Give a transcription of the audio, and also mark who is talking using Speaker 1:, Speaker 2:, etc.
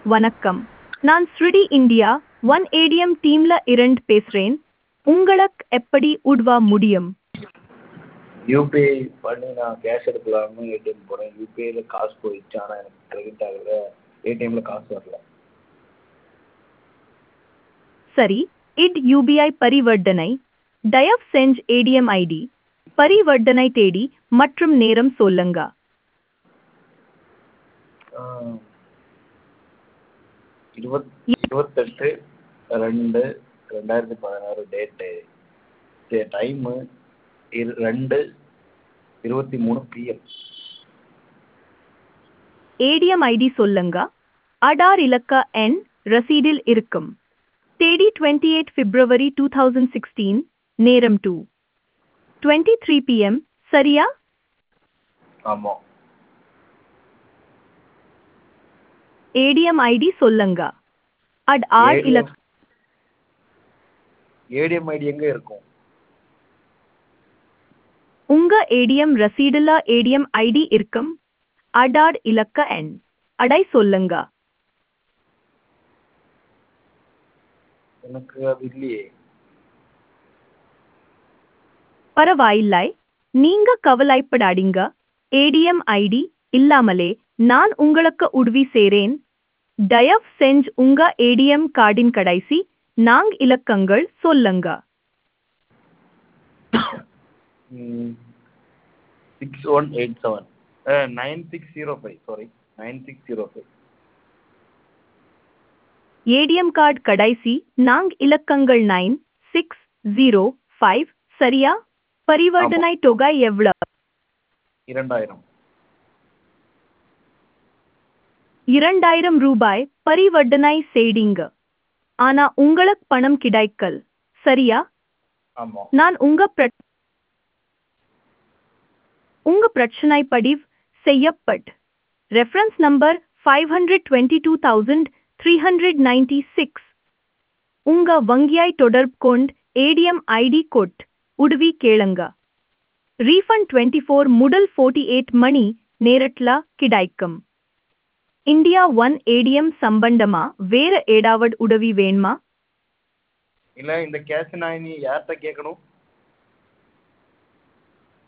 Speaker 1: வணக்கம் நான் ஸ்ருடி இந்தியா ஒன் ஏடிஎம் டீம்ல இருந்து பேசுறேன் உங்களுக்கு எப்படி உதவ முடியும்
Speaker 2: யூபிஐ பண்ணி நான் கேஷ் எடுக்கலாம்னு ஏடிஎம் போகிறேன் யூபிஐயில் காசு போயிடுச்சு ஆனால் எனக்கு கிரெடிட் ஆகலை ஏடிஎம்மில் காசு வரல
Speaker 1: சரி இட் யூபிஐ பரிவர்த்தனை தயவு செஞ்சு ஏடிஎம் ஐடி பரிவர்த்தனை தேதி மற்றும் நேரம் சொல்லுங்க
Speaker 2: இருபத் இருபத்தெட்டு ரெண்டு ரெண்டாயிரத்தி பதினாறு டேட்டு டைமு இரு ரெண்டு இருபத்தி மூணு பிஎம்
Speaker 1: ஏடிஎம் ஐடி சொல்லுங்க அடார் இலக்க எண் ரசீடில் இருக்கும் தேதி twenty eight February two thousand sixteen நேரம் டூ டுவெண்ட்டி த்ரீ பிஎம் சரியா
Speaker 2: ஆமாம்
Speaker 1: ஏடிஎம் ஐடி சொல்லுங்க அட் ஆர் இலக்க
Speaker 2: ஏடிஎம் ஐடி எங்கே இருக்கும்
Speaker 1: உங்க ஏடிஎம் ரசீடுல ஏடிஎம் ஐடி இருக்கும் அடார் இலக்க எண் அடை சொல்லுங்க
Speaker 2: எனக்கு அது இல்லையே
Speaker 1: பரவாயில்லை நீங்க கவலைப்படாதீங்க ஏடிஎம் ஐடி இல்லாமலே நான் உங்களுக்கு உதவி செய்றேன் தயவு செஞ்சு உங்க ஏடிஎம் கார்டின் கடைசி நான்கு இலக்கங்கள் சொல்லுங்க
Speaker 2: six one eight seven nine six zero five sorry nine six zero five
Speaker 1: ATM card கடைசி நான்கு இலக்கங்கள் நைன் சிக்ஸ் ஜீரோ ஃபைவ் சரியா பரிவர்த்தனை தொகை எவ்வளவு
Speaker 2: இரண்டாயிரம்
Speaker 1: இரண்டாயிரம் ரூபாய் பரிவர்த்தனை செய்தீங்க ஆனா உங்களுக்கு பணம் கிடைக்கல் சரியா
Speaker 2: ஆமாம்
Speaker 1: நான் உங்க பிர- உங்க பிரச்சனை பதிவு செய்யப்பட் reference number five hundred twenty two thousand three hundred ninety six உங்க வங்கியாய் தொடர்பு கொண்டு ஏடிஎம் ஐடி கொட் உதவி கேளுங்க ரீஃபண்ட் டுவெண்ட்டி ஃபோர் முதல் ஃபோர்ட்டி எயிட் மணி நேரட்ல கிடைக்கும் இந்தியா ஒன் ஏடிஎம் சம்பந்தமா வேற ஏதாவது உதவி வேணுமா
Speaker 2: இல்லை இந்த கேஷ் நான் இனி யார்கிட்ட கேட்கணும்